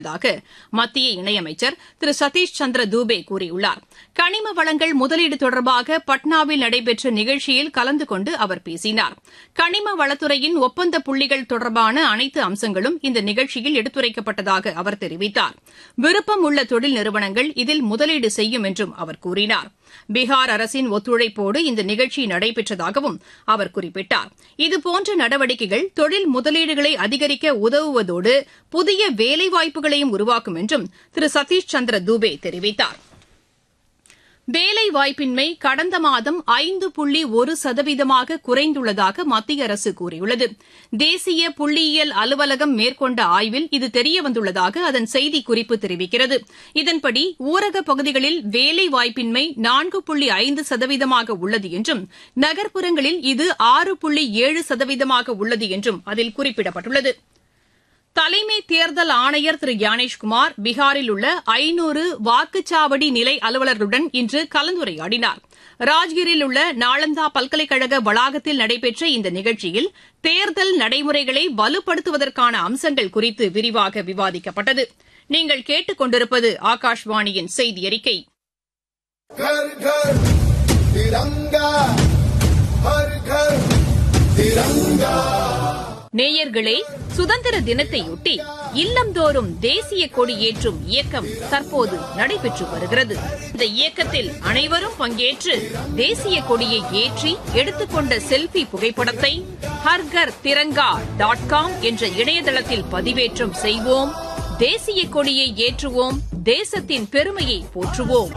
தாக மத்திய இணையமைச்சர் திரு சதீஷ் சந்திர தூபே கூறியுள்ளார் கனிம வளங்கள் முதலீடு தொடர்பாக பட்னாவில் நடைபெற்ற நிகழ்ச்சியில் கலந்து கொண்டு அவர் பேசினார் கனிம வளத்துறையின் ஒப்பந்த புள்ளிகள் தொடர்பான அனைத்து அம்சங்களும் இந்த நிகழ்ச்சியில் எடுத்துரைக்கப்பட்டதாக அவர் தெரிவித்தார் விருப்பம் உள்ள தொழில் நிறுவனங்கள் இதில் முதலீடு செய்யும் என்றும் அவர் கூறினார் பீகார் அரசின் ஒத்துழைப்போடு இந்த நிகழ்ச்சி நடைபெற்றதாகவும் அவர் குறிப்பிட்டார் இதுபோன்ற நடவடிக்கைகள் தொழில் முதலீடுகளை அதிகரிக்க உதவுவதோடு புதிய வேலைவாய்ப்புகளையும் உருவாக்கும் என்றும் திரு சதீஷ் சந்திர தூபே தெரிவித்தார் வேலைவாய்ப்பின்மை கடந்த மாதம் ஐந்து புள்ளி ஒரு சதவீதமாக குறைந்துள்ளதாக மத்திய அரசு கூறியுள்ளது தேசிய புள்ளியியல் அலுவலகம் மேற்கொண்ட ஆய்வில் இது தெரியவந்துள்ளதாக அதன் செய்திக்குறிப்பு தெரிவிக்கிறது இதன்படி ஊரகப் பகுதிகளில் வேலைவாய்ப்பின்மை நான்கு புள்ளி ஐந்து சதவீதமாக உள்ளது என்றும் நகர்ப்புறங்களில் இது ஆறு புள்ளி ஏழு சதவீதமாக உள்ளது என்றும் அதில் குறிப்பிடப்பட்டுள்ளது தலைமை தேர்தல் ஆணையர் திரு ஞானேஷ்குமார் பீகாரில் உள்ள ஐநூறு வாக்குச்சாவடி நிலை அலுவலர்களுடன் இன்று கலந்துரையாடினார் ராஜ்கிரில் உள்ள நாளந்தா பல்கலைக்கழக வளாகத்தில் நடைபெற்ற இந்த நிகழ்ச்சியில் தேர்தல் நடைமுறைகளை வலுப்படுத்துவதற்கான அம்சங்கள் குறித்து விரிவாக விவாதிக்கப்பட்டது நீங்கள் கேட்டுக் கொண்டிருப்பது ஆகாஷ்வாணியின் செய்தி அறிக்கை घर घर तिरंगा हर घर तिरंगा நேயர்களே சுதந்திர தினத்தையொட்டி இல்லந்தோறும் தேசிய கொடி ஏற்றும் இயக்கம் தற்போது நடைபெற்று வருகிறது இந்த இயக்கத்தில் அனைவரும் பங்கேற்று தேசிய கொடியை ஏற்றி எடுத்துக்கொண்ட செல்பி புகைப்படத்தை ஹர்கர் திரங்கா டாட் காம் என்ற இணையதளத்தில் பதிவேற்றம் செய்வோம் தேசிய கொடியை ஏற்றுவோம் தேசத்தின் பெருமையை போற்றுவோம்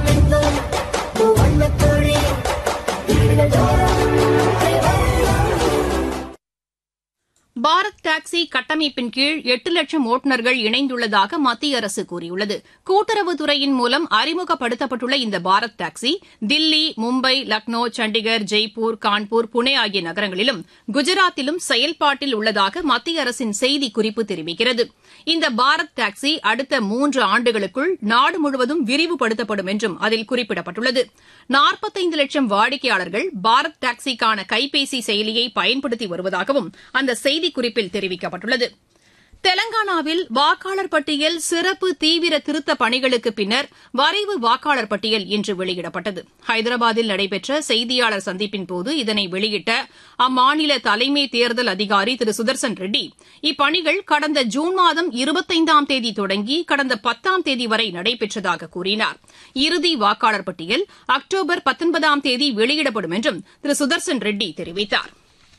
பாரத் டாக்ஸி கட்டமைப்பின் கீழ் எட்டு லட்சம் ஓட்டுநர்கள் இணைந்துள்ளதாக மத்திய அரசு கூறியுள்ளது கூட்டுறவுத்துறையின் மூலம் அறிமுகப்படுத்தப்பட்டுள்ள இந்த பாரத் டாக்ஸி தில்லி மும்பை லக்னோ சண்டிகர் ஜெய்ப்பூர் கான்பூர் புனே ஆகிய நகரங்களிலும் குஜராத்திலும் செயல்பாட்டில் உள்ளதாக மத்திய அரசின் செய்திக்குறிப்பு தெரிவிக்கிறது இந்த பாரத் டாக்ஸி அடுத்த மூன்று ஆண்டுகளுக்குள் நாடு முழுவதும் விரிவுபடுத்தப்படும் என்றும் அதில் குறிப்பிடப்பட்டுள்ளது நாற்பத்தைந்து லட்சம் வாடிக்கையாளர்கள் பாரத் டாக்ஸிக்கான கைபேசி செயலியை பயன்படுத்தி வருவதாகவும் அந்த செய்திக்குறிப்பில் தெரிவிக்கப்பட்டுள்ளது தெலங்கானாவில் வாக்காளர் பட்டியல் சிறப்பு தீவிர திருத்தப் பணிகளுக்கு பின்னர் வரைவு வாக்காளர் பட்டியல் இன்று வெளியிடப்பட்டது ஹைதராபாத்தில் நடைபெற்ற செய்தியாளர் சந்திப்பின்போது இதனை வெளியிட்ட அம்மாநில தலைமை தேர்தல் அதிகாரி திரு சுதர்சன் ரெட்டி இப்பணிகள் கடந்த ஜூன் மாதம் இருபத்தைந்தாம் தேதி தொடங்கி கடந்த பத்தாம் தேதி வரை நடைபெற்றதாக கூறினார் இறுதி வாக்காளர் பட்டியல் அக்டோபர் பத்தொன்பதாம் தேதி வெளியிடப்படும் என்றும் திரு சுதர்சன் ரெட்டி தெரிவித்தாா்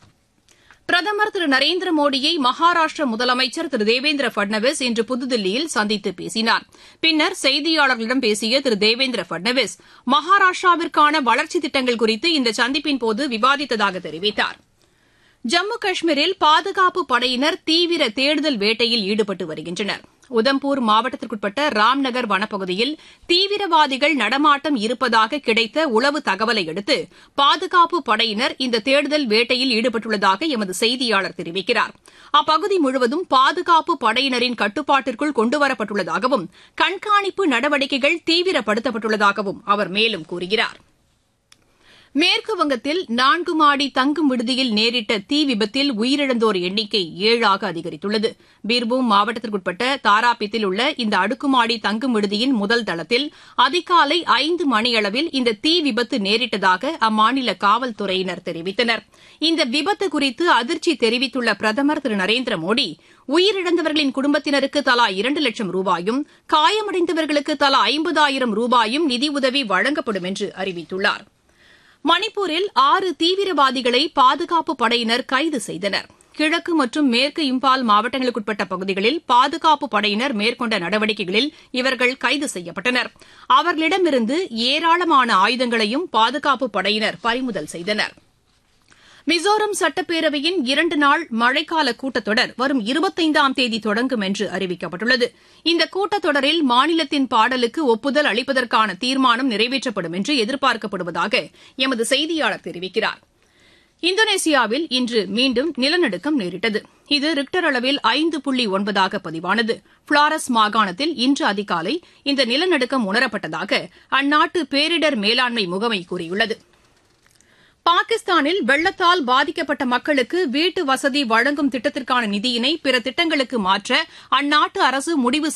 பிரதமர் திரு நரேந்திர மோடியை மகாராஷ்டிர முதலமைச்சர் திரு தேவேந்திர பட்னவிஸ் இன்று புதுதில்லியில் சந்தித்து பேசினார் பின்னர் செய்தியாளர்களிடம் பேசிய திரு தேவேந்திர பட்னவிஸ் மகாராஷ்டிராவிற்கான வளர்ச்சித் திட்டங்கள் குறித்து இந்த சந்திப்பின்போது விவாதித்ததாக தெரிவித்தார் ஜம்மு காஷ்மீரில் பாதுகாப்பு படையினர் தீவிர தேடுதல் வேட்டையில் ஈடுபட்டு வருகின்றனர் உதம்பூர் மாவட்டத்திற்குட்பட்ட ராம்நகர் வனப்பகுதியில் தீவிரவாதிகள் நடமாட்டம் இருப்பதாக கிடைத்த உளவு தகவலை அடுத்து பாதுகாப்பு படையினர் இந்த தேடுதல் வேட்டையில் ஈடுபட்டுள்ளதாக எமது செய்தியாளர் தெரிவிக்கிறார் அப்பகுதி முழுவதும் பாதுகாப்பு படையினரின் கட்டுப்பாட்டிற்குள் கொண்டுவரப்பட்டுள்ளதாகவும் கண்காணிப்பு நடவடிக்கைகள் தீவிரப்படுத்தப்பட்டுள்ளதாகவும் அவர் மேலும் கூறுகிறார் மேற்குவங்கத்தில் நான்கு மாடி தங்கும் விடுதியில் நேரிட்ட தீ விபத்தில் உயிரிழந்தோர் எண்ணிக்கை ஏழாக அதிகரித்துள்ளது பீர்பூம் மாவட்டத்திற்குட்பட்ட தாராபித்தில் உள்ள இந்த அடுக்குமாடி தங்கும் விடுதியின் முதல் தளத்தில் அதிகாலை ஐந்து மணியளவில் இந்த தீ விபத்து நேரிட்டதாக அம்மாநில காவல்துறையினர் தெரிவித்தனர் இந்த விபத்து குறித்து அதிர்ச்சி தெரிவித்துள்ள பிரதமர் திரு நரேந்திர மோடி உயிரிழந்தவர்களின் குடும்பத்தினருக்கு தலா இரண்டு லட்சம் ரூபாயும் காயமடைந்தவர்களுக்கு தலா ஐம்பதாயிரம் ரூபாயும் நிதியுதவி வழங்கப்படும் என்று அறிவித்துள்ளாா் மணிப்பூரில் ஆறு தீவிரவாதிகளை பாதுகாப்பு படையினர் கைது செய்தனர் கிழக்கு மற்றும் மேற்கு இம்பால் மாவட்டங்களுக்குட்பட்ட பகுதிகளில் பாதுகாப்பு படையினர் மேற்கொண்ட நடவடிக்கைகளில் இவர்கள் கைது செய்யப்பட்டனர் அவர்களிடமிருந்து ஏராளமான ஆயுதங்களையும் பாதுகாப்பு படையினர் பறிமுதல் செய்தனா் மிசோரம் சட்டப்பேரவையின் இரண்டு நாள் மழைக்கால கூட்டத்தொடர் வரும் இருபத்தைந்தாம் தேதி தொடங்கும் என்று அறிவிக்கப்பட்டுள்ளது இந்த கூட்டத்தொடரில் மாநிலத்தின் பாடலுக்கு ஒப்புதல் அளிப்பதற்கான தீர்மானம் நிறைவேற்றப்படும் என்று எதிர்பார்க்கப்படுவதாக எமது செய்தியாளர் தெரிவிக்கிறார் இந்தோனேசியாவில் இன்று மீண்டும் நிலநடுக்கம் நேரிட்டது இது ரிக்டர் அளவில் ஐந்து புள்ளி ஒன்பதாக பதிவானது பிளாரஸ் மாகாணத்தில் இன்று அதிகாலை இந்த நிலநடுக்கம் உணரப்பட்டதாக அந்நாட்டு பேரிடர் மேலாண்மை முகமை கூறியுள்ளது பாகிஸ்தானில் வெள்ளத்தால் பாதிக்கப்பட்ட மக்களுக்கு வீட்டு வசதி வழங்கும் திட்டத்திற்கான நிதியினை பிற திட்டங்களுக்கு மாற்ற அந்நாட்டு அரசு முடிவு